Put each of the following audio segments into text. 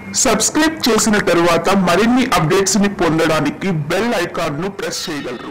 subscribe చేసిన తరువాత మరిన్ని అప్డేట్స్ ని పొందడానికి బెల్ ఐకాన్ ను ప్రెస్ చేయగలరు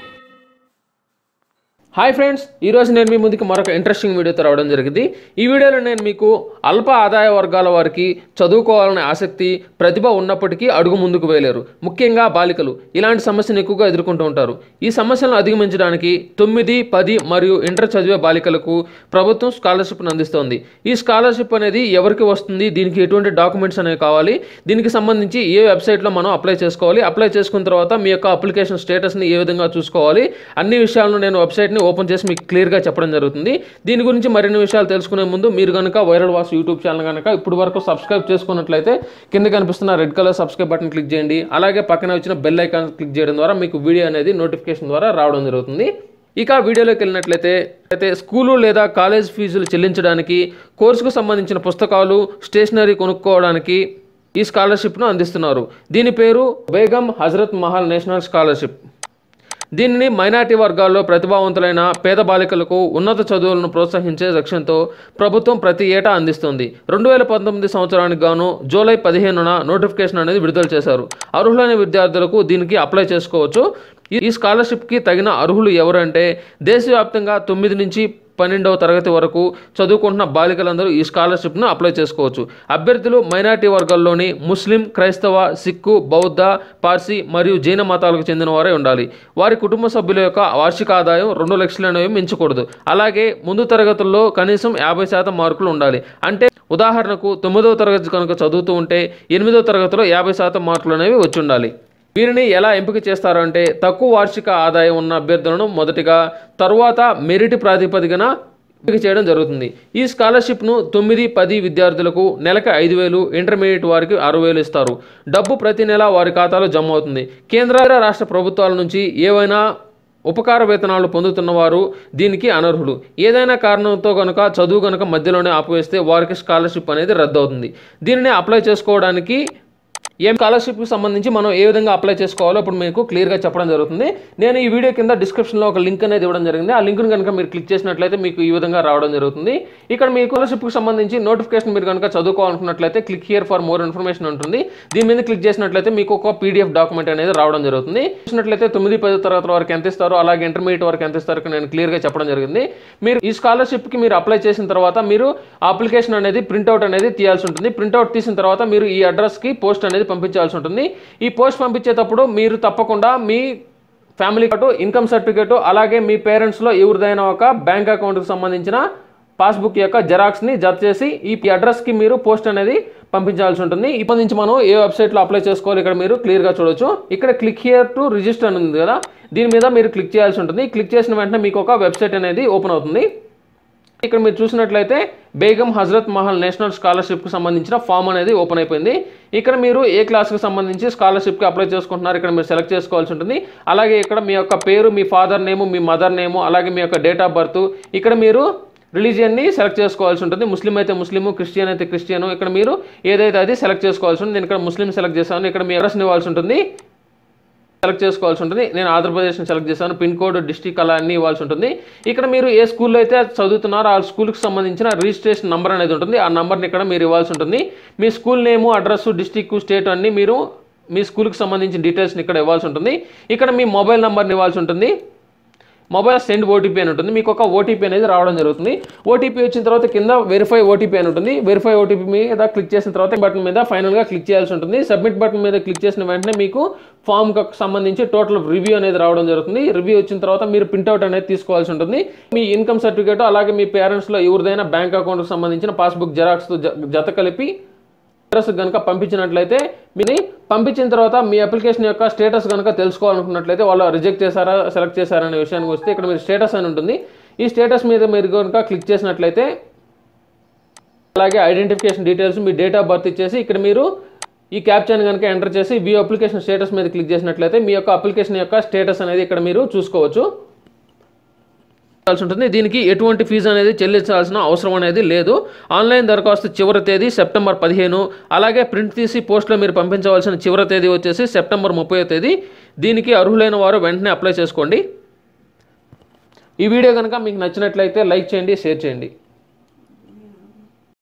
హాయ్ ఫ్రెండ్స్ ఈరోజు నేను మీ ముందుకు మరొక ఇంట్రెస్టింగ్ వీడియోతో రావడం జరిగింది ఈ వీడియోలో నేను మీకు అల్ప ఆదాయ వర్గాల వారికి చదువుకోవాలనే ఆసక్తి ప్రతిభ ఉన్నప్పటికీ అడుగు ముందుకు వేయలేరు ముఖ్యంగా బాలికలు ఇలాంటి సమస్యను ఎక్కువగా ఎదుర్కొంటూ ఉంటారు ఈ సమస్యలను అధిగమించడానికి తొమ్మిది పది మరియు ఇంటర్ చదివే బాలికలకు ప్రభుత్వం స్కాలర్షిప్ను అందిస్తోంది ఈ స్కాలర్షిప్ అనేది ఎవరికి వస్తుంది దీనికి ఎటువంటి డాక్యుమెంట్స్ అనేవి కావాలి దీనికి సంబంధించి ఏ వెబ్సైట్లో మనం అప్లై చేసుకోవాలి అప్లై చేసుకున్న తర్వాత మీ యొక్క అప్లికేషన్ స్టేటస్ని ఏ విధంగా చూసుకోవాలి అన్ని విషయాలను నేను వెబ్సైట్ని ఓపెన్ చేసి మీకు క్లియర్గా చెప్పడం జరుగుతుంది దీని గురించి మరిన్ని విషయాలు తెలుసుకునే ముందు మీరు కనుక వైరల్ వాస్ యూట్యూబ్ ఛానల్ కనుక ఇప్పుడు వరకు సబ్స్క్రైబ్ చేసుకున్నట్లయితే కింద కనిపిస్తున్న red colour subscribe button click చేయండి అలాగే పక్కన వచ్చిన బెల్ ఐకాన్ క్లిక్ చేయడం ద్వారా మీకు వీడియో అనేది నోటిఫికేషన్ ద్వారా రావడం జరుగుతుంది ఇక వీడియోలోకి వెళ్ళినట్లయితే అయితే స్కూలు లేదా కాలేజ్ ఫీజులు చెల్లించడానికి కోర్సుకు సంబంధించిన పుస్తకాలు స్టేషనరీ కొనుక్కోవడానికి ఈ స్కాలర్షిప్ను అందిస్తున్నారు దీని పేరు బేగం హజరత్ మహల్ నేషనల్ స్కాలర్షిప్ దీనిని మైనార్టీ వర్గాల్లో ప్రతిభావంతులైన పేద బాలికలకు ఉన్నత చదువులను ప్రోత్సహించే లక్ష్యంతో ప్రభుత్వం ప్రతి ఏటా అందిస్తుంది రెండు వేల పంతొమ్మిది సంవత్సరానికి గాను జూలై పదిహేనున నోటిఫికేషన్ అనేది విడుదల చేశారు అర్హులైన విద్యార్థులకు దీనికి అప్లై చేసుకోవచ్చు ఈ- ఈ స్కాలర్షిప్కి తగిన అర్హులు ఎవరంటే దేశవ్యాప్తంగా తొమ్మిది నుంచి పన్నెండవ తరగతి వరకు చదువుకుంటున్న బాలికలందరూ ఈ స్కాలర్షిప్ను అప్లై చేసుకోవచ్చు అభ్యర్థులు మైనార్టీ వర్గాల్లోని ముస్లిం క్రైస్తవ సిక్కు బౌద్ధ పార్సీ మరియు జైన మతాలకు చెందిన వారే ఉండాలి వారి కుటుంబ సభ్యుల యొక్క వార్షిక ఆదాయం రెండు లక్షలనేవి మించకూడదు అలాగే ముందు తరగతుల్లో కనీసం యాభై శాతం మార్కులు ఉండాలి అంటే ఉదాహరణకు తొమ్మిదవ తరగతి కనుక చదువుతూ ఉంటే ఎనిమిదవ తరగతిలో యాభై శాతం మార్కులు అనేవి వచ్చి ఉండాలి వీరిని ఎలా ఎంపిక చేస్తారు అంటే తక్కువ వార్షిక ఆదాయం ఉన్న అభ్యర్థులను మొదటిగా తరువాత మెరిట్ ప్రాతిపదికన ఎంపిక చేయడం జరుగుతుంది ఈ స్కాలర్షిప్ను తొమ్మిది పది విద్యార్థులకు నెలకు ఐదు వేలు ఇంటర్మీడియట్ వారికి ఆరు వేలు ఇస్తారు డబ్బు ప్రతి నెల వారి ఖాతాలో జమ అవుతుంది కేంద్ర రాష్ట్ర ప్రభుత్వాల నుంచి ఏవైనా ఉపకార వేతనాలు పొందుతున్న వారు దీనికి అనర్హులు ఏదైనా కారణంతో కనుక చదువు కనుక మధ్యలోనే ఆపివేస్తే వారికి స్కాలర్షిప్ అనేది రద్దు అవుతుంది దీనిని అప్లై చేసుకోవడానికి ఏం స్కాలర్షిప్కి సంబంధించి మనం ఏ విధంగా అప్లై చేసుకోవాలో ఇప్పుడు మీకు క్లియర్గా చెప్పడం జరుగుతుంది నేను ఈ వీడియో కింద డిస్క్రిప్షన్లో ఒక లింక్ అనేది ఇవ్వడం జరిగింది ఆ లింక్ను కనుక మీరు క్లిక్ చేసినట్లయితే మీకు ఈ విధంగా రావడం జరుగుతుంది ఇక్కడ మీ స్కాలర్షిప్కి సంబంధించి నోటిఫికేషన్ మీరు కనుక చదువుకోవాలనుకున్నట్లయితే click here for more information ఉంటుంది దీని మీద క్లిక్ చేసినట్లయితే మీకు ఒక పీడిఎఫ్ డాక్యుమెంట్ అనేది రావడం జరుగుతుంది చూసినట్లయితే తొమ్మిది పది తరగతి వరకు ఎంత ఇస్తారో అలాగే ఇంటర్మీడియట్ వరకు ఎంత ఇస్తారో నేను క్లియర్గా చెప్పడం జరిగింది మీరు ఈ స్కాలర్షిప్కి మీరు అప్లై చేసిన తర్వాత మీరు అప్లికేషన్ అనేది ప్రింట్అవుట్ అనేది తీయాల్సి ఉంటుంది ప్రింట్అవుట్ తీసిన తర్వాత మీరు ఈ అడ్రస్కి పోస్ట్ అనేది పంపించాల్సి ఉంటుంది ఈ పోస్ట్ పంపించేటప్పుడు మీరు తప్పకుండా మీ ఫ్యామిలీ కార్డు ఇన్కమ్ సర్టిఫికేట్ అలాగే మీ పేరెంట్స్లో ఎవరిదైనా ఒక బ్యాంక్ అకౌంట్కి సంబంధించిన పాస్బుక్ యొక్క జెరాక్స్ని జత చేసి ఈ అడ్రస్కి మీరు పోస్ట్ అనేది పంపించాల్సి ఉంటుంది ఇప్పటి నుంచి మనం ఏ వెబ్సైట్లో అప్లై చేసుకోవాలి ఇక్కడ మీరు క్లియర్గా చూడొచ్చు ఇక్కడ క్లిక్ హియర్ టు రిజిస్టర్ అని ఉంది కదా దీని మీద మీరు క్లిక్ చేయాల్సి ఉంటుంది క్లిక్ చేసిన వెంటనే మీకు ఒక వెబ్సైట్ అనేది ఓపెన్ అవుతుంది ఇక్కడ మీరు చూసినట్లయితే బేగం హజరత్ మహల్ నేషనల్ స్కాలర్షిప్కి సంబంధించిన ఫామ్ అనేది ఓపెన్ అయిపోయింది ఇక్కడ మీరు ఏ క్లాస్కి సంబంధించి స్కాలర్షిప్కి అప్లై చేసుకుంటున్నారు ఇక్కడ మీరు సెలెక్ట్ చేసుకోవాల్సి ఉంటుంది అలాగే ఇక్కడ మీ యొక్క పేరు మీ ఫాదర్ నేము మీ మదర్ నేము అలాగే మీ యొక్క డేట్ ఆఫ్ బర్త్ ఇక్కడ మీరు రిలీజియన్ని సెలెక్ట్ చేసుకోవాల్సి ఉంటుంది ముస్లిం అయితే ముస్లిము క్రిస్టియన్ అయితే క్రిస్టియన్ ఇక్కడ మీరు ఏదైతే అది సెలెక్ట్ చేసుకోవాల్సి ఉంటుంది నేను ఇక్కడ ముస్లిం సెలెక్ట్ చేశాను ఇక్కడ మీ అడ్రస్ని ఇవ్వాల్సి ఉంటుంది సెలెక్ట్ చేసుకోవాల్సి ఉంటుంది నేను ఆంధ్రప్రదేశ్ని సెలెక్ట్ చేశాను పిన్ కోడ్ డిస్టిక్ అలా అన్ని ఇవ్వాల్సి ఉంటుంది ఇక్కడ మీరు ఏ స్కూల్లో అయితే చదువుతున్నారో ఆ స్కూల్కి సంబంధించిన రిజిస్ట్రేషన్ నెంబర్ అనేది ఉంటుంది ఆ నెంబర్ని ఇక్కడ మీరు ఇవ్వాల్సి ఉంటుంది మీ school name address district state అన్ని మీరు మీ స్కూల్కి సంబంధించిన డీటెయిల్స్ని ఇక్కడ ఇవ్వాల్సి ఉంటుంది ఇక్కడ మీ మొబైల్ నెంబర్ని ఇవ్వాల్సి ఉంటుంది మొబైల్ సెండ్ ఓటీపీ అని ఉంటుంది మీకు ఒక ఓటీపీ అనేది రావడం జరుగుతుంది ఓటీపీ వచ్చిన తర్వాత కింద వెరిఫై ఓటీపీ అని ఉంటుంది వెరిఫై ఓటీపీ మీద క్లిక్ చేసిన తర్వాత బటన్ మీద ఫైనల్గా క్లిక్ చేయాల్సి ఉంటుంది సబ్మిట్ బటన్ మీద క్లిక్ చేసిన వెంటనే మీకు ఫామ్కి సంబంధించి టోటల్ రివ్యూ అనేది రావడం జరుగుతుంది రివ్యూ వచ్చిన తర్వాత మీరు ప్రింట్అవుట్ అనేది తీసుకోవాల్సి ఉంటుంది మీ ఇన్కమ్ సర్టిఫికేట్ అలాగే మీ పేరెంట్స్లో ఎవరిదైనా బ్యాంక్ అకౌంట్కి సంబంధించిన పాస్బుక్ జెరాక్స్తో జ- జత కలిపి అడ్రస్ కనుక పంపించినట్లయితే మీరు పంపించిన తర్వాత మీ అప్లికేషన్ యొక్క స్టేటస్ కనుక తెలుసుకోవాలనుకున్నట్లయితే వాళ్ళు రిజెక్ట్ చేశారా సెలెక్ట్ చేశారా అనే విషయానికి వస్తే ఇక్కడ మీరు స్టేటస్ అని ఉంటుంది ఈ స్టేటస్ మీద మీరు కనుక క్లిక్ చేసినట్లయితే అలాగే ఐడెంటిఫికేషన్ డీటెయిల్స్ మీ డేట్ ఆఫ్ బర్త్ ఇచ్చేసి ఇక్కడ మీరు ఈ క్యాప్చాన్ కనుక ఎంటర్ చేసి వ్యూ అప్లికేషన్ స్టేటస్ మీద క్లిక్ చేసినట్లయితే మీ యొక్క అప్లికేషన్ యొక్క స్టేటస్ అనేది ఇక్కడ మీరు చూసుకోవచ్చు చేయాల్సి ఉంటుంది దీనికి ఎటువంటి ఫీజు అనేది చెల్లించాల్సిన అవసరం అనేది లేదు ఆన్లైన్ దరఖాస్తు చివరి తేదీ సెప్టెంబర్ పదిహేను అలాగే ప్రింట్ తీసి పోస్ట్లో మీరు పంపించవలసిన చివరి తేదీ వచ్చేసి సెప్టెంబర్ ముప్పై తేదీ దీనికి అర్హులైన వారు వెంటనే అప్లై చేసుకోండి ఈ వీడియో కనుక మీకు నచ్చినట్లయితే లైక్ చేయండి షేర్ చేయండి